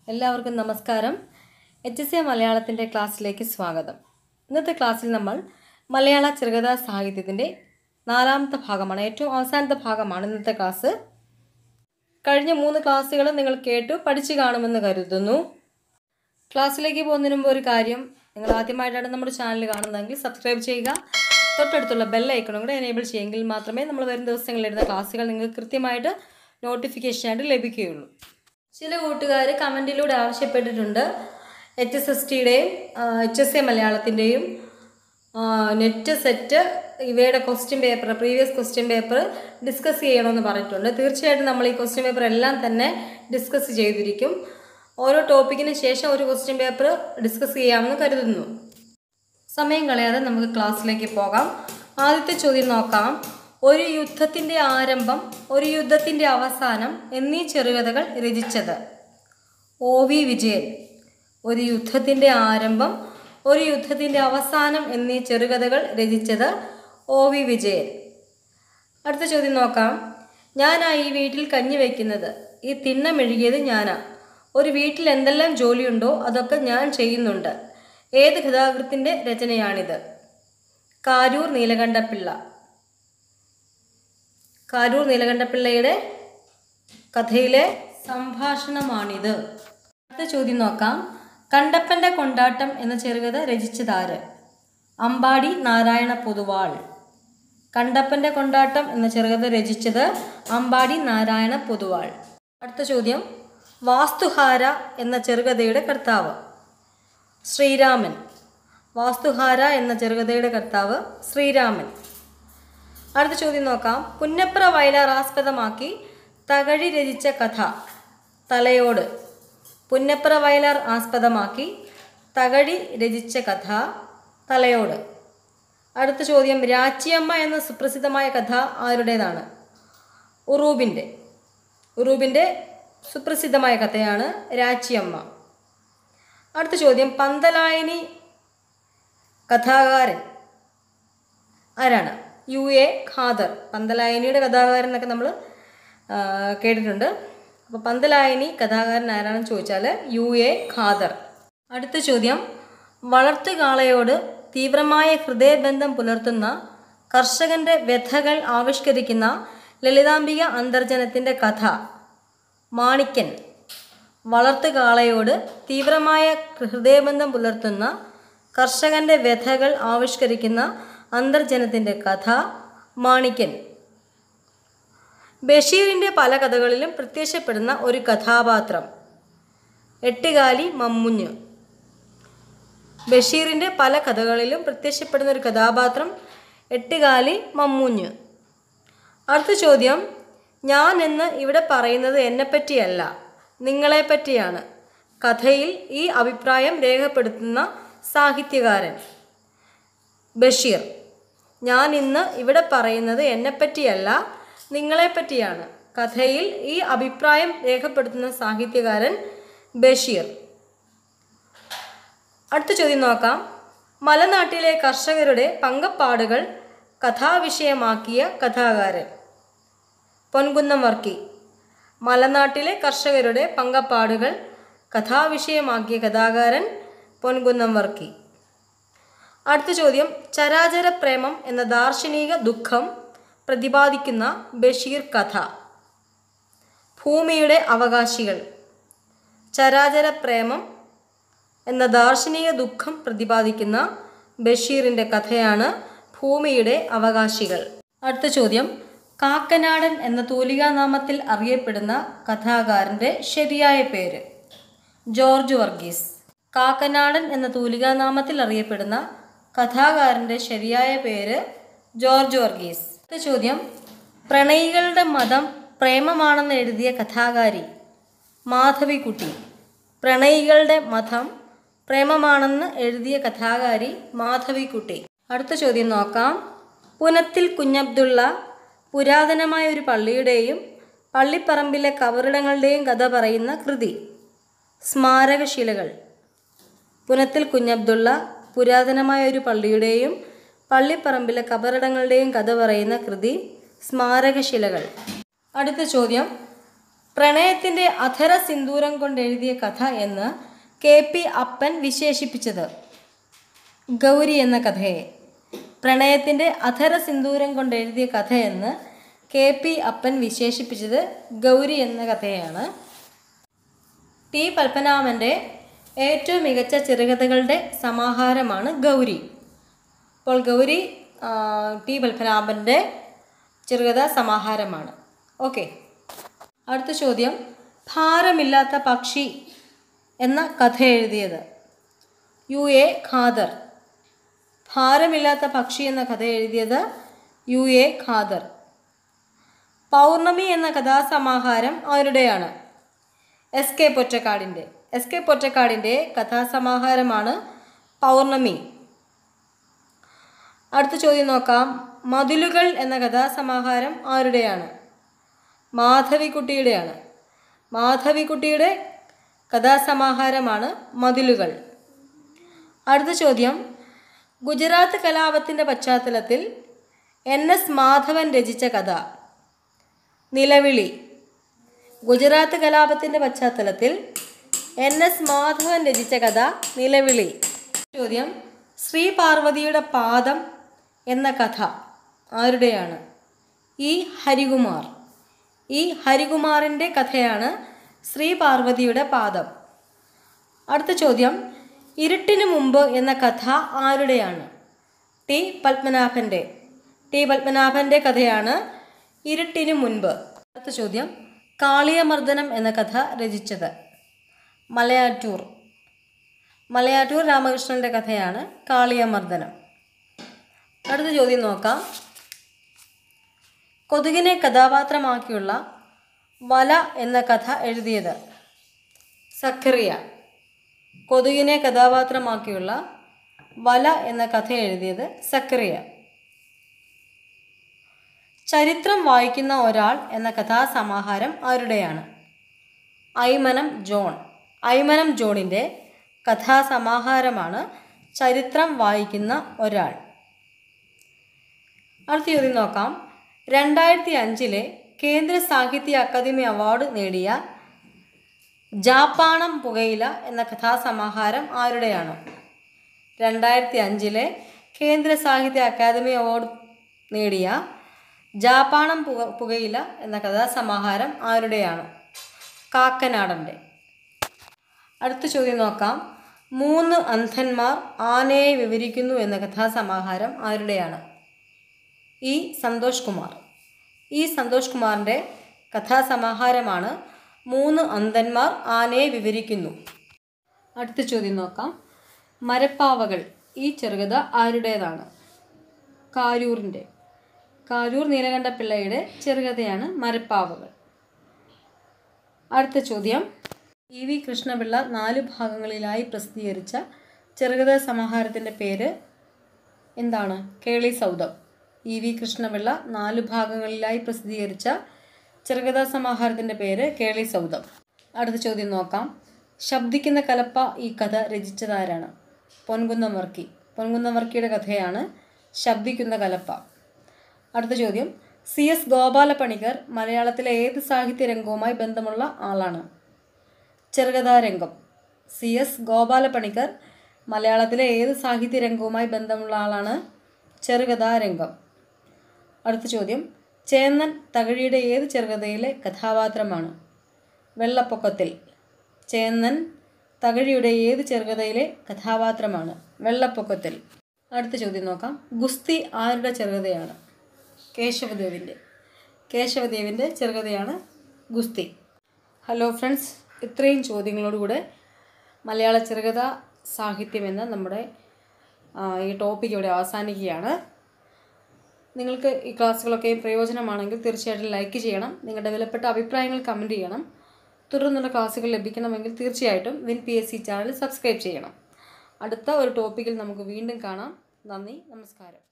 എല്ലാവർക്കും നമസ്കാരം H S A മലയാളത്തിൻ്റെ ക്ലാസ്സിലേക്ക് സ്വാഗതം ഇന്നത്തെ ക്ലാസ്സിൽ നമ്മൾ മലയാള ചെറുകഥാ സാഹിത്യത്തിൻ്റെ നാലാമത്തെ ഭാഗമാണ് ഏറ്റവും അവസാനത്തെ ഭാഗമാണ് ഇന്നത്തെ ക്ലാസ് കഴിഞ്ഞ മൂന്ന് ക്ലാസ്സുകൾ നിങ്ങൾ കേട്ടു പഠിച്ചു കാണുമെന്ന് കരുതുന്നു ക്ലാസ്സിലേക്ക് പോകുന്നതിന് മുമ്പ് ഒരു കാര്യം നിങ്ങൾ ആദ്യമായിട്ടാണ് നമ്മുടെ ചാനൽ കാണുന്നതെങ്കിൽ സബ്സ്ക്രൈബ് ചെയ്യുക തൊട്ടടുത്തുള്ള ബെൽ ഐക്കണും കൂടെ എനേബിൾ ചെയ്യുമെങ്കിൽ മാത്രമേ നമ്മൾ വരും ദിവസങ്ങളിൽ ഇടുന്ന ക്ലാസ്സുകൾ നിങ്ങൾക്ക് കൃത്യമായിട്ട് നോട്ടിഫിക്കേഷനായിട്ട് ലഭിക്കുകയുള്ളൂ ചില കൂട്ടുകാർ കമൻറ്റിലൂടെ ആവശ്യപ്പെട്ടിട്ടുണ്ട് എച്ച് എസ് എസ് ടിയുടെയും എച്ച് എസ് എ മലയാളത്തിൻ്റെയും നെറ്റ് സെറ്റ് ഇവയുടെ question paper previous question paper discuss ചെയ്യണമെന്ന് പറഞ്ഞിട്ടുണ്ട് തീർച്ചയായിട്ടും നമ്മൾ ഈ ക്വസ്റ്റ്യൻ പേപ്പർ എല്ലാം തന്നെ ഡിസ്കസ് ചെയ്തിരിക്കും ഓരോ ടോപ്പിക്കിന് ശേഷം ഒരു ക്വസ്റ്റ്യൻ പേപ്പർ ഡിസ്കസ് ചെയ്യാമെന്ന് കരുതുന്നു സമയം കളയാതെ നമുക്ക് ക്ലാസ്സിലേക്ക് പോകാം ആദ്യത്തെ ചോദ്യം നോക്കാം ഒരു യുദ്ധത്തിൻ്റെ ആരംഭം ഒരു യുദ്ധത്തിൻ്റെ അവസാനം എന്നീ ചെറുകഥകൾ രചിച്ചത് ഒ വി വിജയൻ ഒരു യുദ്ധത്തിൻ്റെ ആരംഭം ഒരു യുദ്ധത്തിൻ്റെ അവസാനം എന്നീ ചെറുകഥകൾ രചിച്ചത് ഒ വി വിജയൻ അടുത്ത ചോദ്യം നോക്കാം ഞാനാ ഈ വീട്ടിൽ കഞ്ഞി വയ്ക്കുന്നത് ഈ തിണ്ണ മെഴുകിയത് ഞാനാ ഒരു വീട്ടിൽ എന്തെല്ലാം ജോലിയുണ്ടോ അതൊക്കെ ഞാൻ ചെയ്യുന്നുണ്ട് ഏത് കഥാകൃത്തിൻ്റെ രചനയാണിത് കാരൂർ നീലകണ്ഠപിള്ള കാരൂർ നീലകണ്ഠപിള്ളയുടെ കഥയിലെ സംഭാഷണമാണിത് അടുത്ത ചോദ്യം നോക്കാം കണ്ടപ്പൻ്റെ കൊണ്ടാട്ടം എന്ന ചെറുകഥ രചിച്ചതാര് അമ്പാടി നാരായണ പൊതുവാൾ കണ്ടപ്പൻ്റെ കൊണ്ടാട്ടം എന്ന ചെറുകഥ രചിച്ചത് അമ്പാടി നാരായണ പൊതുവാൾ അടുത്ത ചോദ്യം വാസ്തുഹാര എന്ന ചെറുകഥയുടെ കർത്താവ് ശ്രീരാമൻ വാസ്തുഹാര എന്ന ചെറുകഥയുടെ കർത്താവ് ശ്രീരാമൻ അടുത്ത ചോദ്യം നോക്കാം പുന്നപ്ര വയലാർ ആസ്പദമാക്കി തകഴി രചിച്ച കഥ തലയോട് പുന്നപ്ര വയലാർ ആസ്പദമാക്കി തകഴി രചിച്ച കഥ തലയോട് അടുത്ത ചോദ്യം രാച്ചിയമ്മ എന്ന സുപ്രസിദ്ധമായ കഥ ആരുടേതാണ് ഉറൂബിൻ്റെ ഉറൂബിൻ്റെ സുപ്രസിദ്ധമായ കഥയാണ് രാച്ചിയമ്മ അടുത്ത ചോദ്യം പന്തലായനി കഥാകാരൻ ആരാണ് യു എ ഖാദർ പന്തലായനിയുടെ കഥാകാരൻ എന്നൊക്കെ നമ്മൾ കേട്ടിട്ടുണ്ട് അപ്പോൾ പന്തലായനി കഥാകാരൻ ആരാണെന്ന് ചോദിച്ചാൽ യു എ ഖാദർ അടുത്ത ചോദ്യം വളർത്തുകാളയോട് തീവ്രമായ ഹൃദയബന്ധം പുലർത്തുന്ന കർഷകൻ്റെ വ്യഥകൾ ആവിഷ്കരിക്കുന്ന ലളിതാംബിക അന്തർജനത്തിൻ്റെ കഥ മാണിക്കൻ വളർത്തുകാളയോട് തീവ്രമായ ഹൃദയബന്ധം പുലർത്തുന്ന കർഷകൻ്റെ വ്യഥകൾ ആവിഷ്കരിക്കുന്ന അന്തർജനത്തിൻ്റെ കഥ മാണിക്കൻ ബഷീറിൻ്റെ പല കഥകളിലും പ്രത്യക്ഷപ്പെടുന്ന ഒരു കഥാപാത്രം എട്ടുകാലി മമ്മുഞ്ഞ് ബഷീറിൻ്റെ പല കഥകളിലും പ്രത്യക്ഷപ്പെടുന്ന ഒരു കഥാപാത്രം എട്ടുകാലി മമ്മൂഞ്ഞ് അടുത്ത ചോദ്യം ഞാൻ എന്ന് ഇവിടെ പറയുന്നത് എന്നെപ്പറ്റിയല്ല നിങ്ങളെപ്പറ്റിയാണ് കഥയിൽ ഈ അഭിപ്രായം രേഖപ്പെടുത്തുന്ന സാഹിത്യകാരൻ ബഷീർ ഞാൻ ഇന്ന് ഇവിടെ പറയുന്നത് എന്നെപ്പറ്റിയല്ല നിങ്ങളെപ്പറ്റിയാണ് കഥയിൽ ഈ അഭിപ്രായം രേഖപ്പെടുത്തുന്ന സാഹിത്യകാരൻ ബഷീർ അടുത്ത ചോദ്യം നോക്കാം മലനാട്ടിലെ കർഷകരുടെ പങ്കപ്പാടുകൾ കഥാവിഷയമാക്കിയ കഥാകാരൻ പൊൻകുന്നം വർക്കി മലനാട്ടിലെ കർഷകരുടെ പങ്കപ്പാടുകൾ കഥാവിഷയമാക്കിയ കഥാകാരൻ പൊൻകുന്നം വർക്കി അടുത്ത ചോദ്യം ചരാചര പ്രേമം എന്ന ദാർശനിക ദുഃഖം പ്രതിപാദിക്കുന്ന ബഷീർ കഥ ഭൂമിയുടെ അവകാശികൾ ചരാചര പ്രേമം എന്ന ദാർശനിക ദുഃഖം പ്രതിപാദിക്കുന്ന ബഷീറിൻ്റെ കഥയാണ് ഭൂമിയുടെ അവകാശികൾ അടുത്ത ചോദ്യം കാക്കനാടൻ എന്ന തൂലികാനാമത്തിൽ അറിയപ്പെടുന്ന കഥാകാരൻ്റെ ശരിയായ പേര് ജോർജ് വർഗീസ് കാക്കനാടൻ എന്ന തൂലികാനാമത്തിൽ അറിയപ്പെടുന്ന കഥാകാരൻ്റെ ശരിയായ പേര് ജോർജ് വർഗീസ് അടുത്ത ചോദ്യം പ്രണയികളുടെ മതം പ്രേമമാണെന്ന് എഴുതിയ കഥാകാരി മാധവിക്കുട്ടി പ്രണയികളുടെ മതം പ്രേമമാണെന്ന് എഴുതിയ കഥാകാരി മാധവിക്കുട്ടി അടുത്ത ചോദ്യം നോക്കാം പുനത്തിൽ കുഞ്ഞബ്ദുള്ള പുരാതനമായ ഒരു പള്ളിയുടെയും പള്ളിപ്പറമ്പിലെ കബറിടങ്ങളുടെയും കഥ പറയുന്ന കൃതി സ്മാരകശിലകൾ പുനത്തിൽ കുഞ്ഞബ്ദുള്ള പുരാതനമായ ഒരു പള്ളിയുടെയും പള്ളിപ്പറമ്പിലെ കബറിടങ്ങളുടെയും കഥ പറയുന്ന കൃതി സ്മാരകശിലകൾ അടുത്ത ചോദ്യം പ്രണയത്തിൻ്റെ അധര സിന്ദൂരം കൊണ്ട് എഴുതിയ കഥ എന്ന് കെ പി അപ്പൻ വിശേഷിപ്പിച്ചത് ഗൗരി എന്ന കഥയെ പ്രണയത്തിൻ്റെ അധര സിന്ദൂരം കൊണ്ട് എഴുതിയ കഥയെന്ന് കെ പി അപ്പൻ വിശേഷിപ്പിച്ചത് ഗൗരി എന്ന കഥയാണ് ടി പത്മനാഭൻ്റെ ഏറ്റവും മികച്ച ചെറുകഥകളുടെ സമാഹാരമാണ് ഗൗരി അപ്പോൾ ഗൗരി ആ, ടി പത്മനാഭൻ്റെ ചെറുകഥാ സമാഹാരമാണ് ഓക്കെ അടുത്ത ചോദ്യം ഭാരമില്ലാത്ത പക്ഷി എന്ന കഥ എഴുതിയത് യു എ ഖാദർ ഭാരമില്ലാത്ത പക്ഷി എന്ന കഥ എഴുതിയത് യു എ ഖാദർ പൗർണമി എന്ന കഥാസമാഹാരം ആരുടെയാണ് എസ് കെ പൊറ്റക്കാടിൻ്റെ എസ് കെ പൊറ്റക്കാടിൻ്റെ കഥാസമാഹാരമാണ് പൗർണമി അടുത്ത ചോദ്യം നോക്കാം മതിലുകൾ എന്ന കഥാസമാഹാരം ആരുടെയാണ് മാധവിക്കുട്ടിയുടെയാണ് മാധവിക്കുട്ടിയുടെ കഥാസമാഹാരമാണ് മതിലുകൾ അടുത്ത ചോദ്യം ഗുജറാത്ത് കലാപത്തിൻ്റെ പശ്ചാത്തലത്തിൽ എൻ എസ് മാധവൻ രചിച്ച കഥ നിലവിളി ഗുജറാത്ത് കലാപത്തിൻ്റെ പശ്ചാത്തലത്തിൽ എൻ എസ് മാധവൻ രചിച്ച കഥ നിലവിളി ചോദ്യം ശ്രീ പാർവതിയുടെ പാദം എന്ന കഥ ആരുടെയാണ് ഇ ഹരികുമാർ ഇ ഹരികുമാറിൻ്റെ കഥയാണ് ശ്രീ പാർവതിയുടെ പാദം അടുത്ത ചോദ്യം ഇരുട്ടിനു മുമ്പ് എന്ന കഥ ആരുടെയാണ് ടി പത്മനാഭൻ്റെ ടി പത്മനാഭൻ്റെ കഥയാണ് ഇരുട്ടിനു മുൻപ് അടുത്ത ചോദ്യം കാളിയമർദ്ദനം എന്ന കഥ രചിച്ചത് മലയാറ്റൂർ മലയാറ്റൂർ രാമകൃഷ്ണൻ്റെ കഥയാണ് കാളിയമർദ്ദനം അടുത്ത ചോദ്യം നോക്കാം കൊതുകിനെ കഥാപാത്രമാക്കിയുള്ള വല എന്ന കഥ എഴുതിയത് സക്കറിയ കൊതുകിനെ കഥാപാത്രമാക്കിയുള്ള വല എന്ന കഥ എഴുതിയത് സക്കറിയ ചരിത്രം വായിക്കുന്ന ഒരാൾ എന്ന കഥാസമാഹാരം ആരുടെയാണ് ഐമനം ജോൺ ഐമനം ജോണിൻ്റെ കഥാസമാഹാരമാണ് ചരിത്രം വായിക്കുന്ന ഒരാൾ അടുത്ത ചോദ്യം നോക്കാം രണ്ടായിരത്തി അഞ്ചിലെ കേന്ദ്ര സാഹിത്യ അക്കാദമി അവാർഡ് നേടിയ ജാപ്പാണം പുകയില എന്ന കഥാസമാഹാരം ആരുടെയാണ് രണ്ടായിരത്തി അഞ്ചിലെ കേന്ദ്ര സാഹിത്യ അക്കാദമി അവാർഡ് നേടിയ ജാപ്പാണം പുക പുകയില എന്ന കഥാസമാഹാരം ആരുടെയാണ് കാക്കനാടൻ്റെ അടുത്ത ചോദ്യം നോക്കാം മൂന്ന് അന്ധന്മാർ ആനയെ വിവരിക്കുന്നു എന്ന കഥാസമാഹാരം ആരുടെയാണ് ഇ സന്തോഷ് കുമാർ ഈ സന്തോഷ് കുമാറിൻ്റെ കഥാസമാഹാരമാണ് മൂന്ന് അന്ധന്മാർ ആനയെ വിവരിക്കുന്നു അടുത്ത ചോദ്യം നോക്കാം മരപ്പാവകൾ ഈ ചെറുകഥ ആരുടേതാണ് കാരൂറിൻ്റെ കാരൂർ നീലകണ്ഠപിള്ളയുടെ ചെറുകഥയാണ് മരപ്പാവകൾ അടുത്ത ചോദ്യം ഇ വി കൃഷ്ണപിള്ള നാല് ഭാഗങ്ങളിലായി പ്രസിദ്ധീകരിച്ച ചെറുകഥാ സമാഹാരത്തിൻ്റെ പേര് എന്താണ് കേളി സൗദം ഇ വി കൃഷ്ണപിള്ള നാല് ഭാഗങ്ങളിലായി പ്രസിദ്ധീകരിച്ച ചെറുകഥാ സമാഹാരത്തിൻ്റെ പേര് കേളി സൗദം അടുത്ത ചോദ്യം നോക്കാം ശബ്ദിക്കുന്ന കലപ്പ ഈ കഥ രചിച്ചതാരാണ് പൊൻകുന്നം വർക്കി പൊൻകുന്നം വർക്കിയുടെ കഥയാണ് ശബ്ദിക്കുന്ന കലപ്പ അടുത്ത ചോദ്യം സി എസ് ഗോപാലപണിക്കർ മലയാളത്തിലെ ഏത് സാഹിത്യ രംഗവുമായി ബന്ധമുള്ള ആളാണ് ചെറുകഥാരംഗം സി എസ് ഗോപാലപണിക്കർ മലയാളത്തിലെ ഏത് സാഹിത്യ രംഗവുമായി ബന്ധമുള്ള ആളാണ് ചെറുകഥാരംഗം അടുത്ത ചോദ്യം ചേന്നൻ തകഴിയുടെ ഏത് ചെറുകഥയിലെ കഥാപാത്രമാണ് വെള്ളപ്പൊക്കത്തിൽ ചേന്നൻ തകഴിയുടെ ഏത് ചെറുകഥയിലെ കഥാപാത്രമാണ് വെള്ളപ്പൊക്കത്തിൽ അടുത്ത ചോദ്യം നോക്കാം ഗുസ്തി ആരുടെ ചെറുകഥയാണ് കേശവദേവിൻ്റെ കേശവദേവിൻ്റെ ചെറുകഥയാണ് ഗുസ്തി ഹലോ ഫ്രണ്ട്സ് ഇത്രയും ചോദ്യങ്ങളോടുകൂടെ മലയാള ചെറുകഥ സാഹിത്യം എന്ന നമ്മുടെ ആ, ഈ ടോപ്പിക് ഇവിടെ അവസാനിക്കുകയാണ് നിങ്ങൾക്ക് ഈ ക്ലാസ്സുകളൊക്കെ പ്രയോജനമാണെങ്കിൽ തീർച്ചയായിട്ടും ലൈക്ക് ചെയ്യണം നിങ്ങളുടെ വിലപ്പെട്ട അഭിപ്രായങ്ങൾ കമൻറ്റ് ചെയ്യണം തുടർന്നുള്ള ക്ലാസ്സുകൾ ലഭിക്കണമെങ്കിൽ തീർച്ചയായിട്ടും win P S C channel subscribe ചെയ്യണം അടുത്ത ഒരു ടോപ്പിക്കിൽ നമുക്ക് വീണ്ടും കാണാം നന്ദി നമസ്കാരം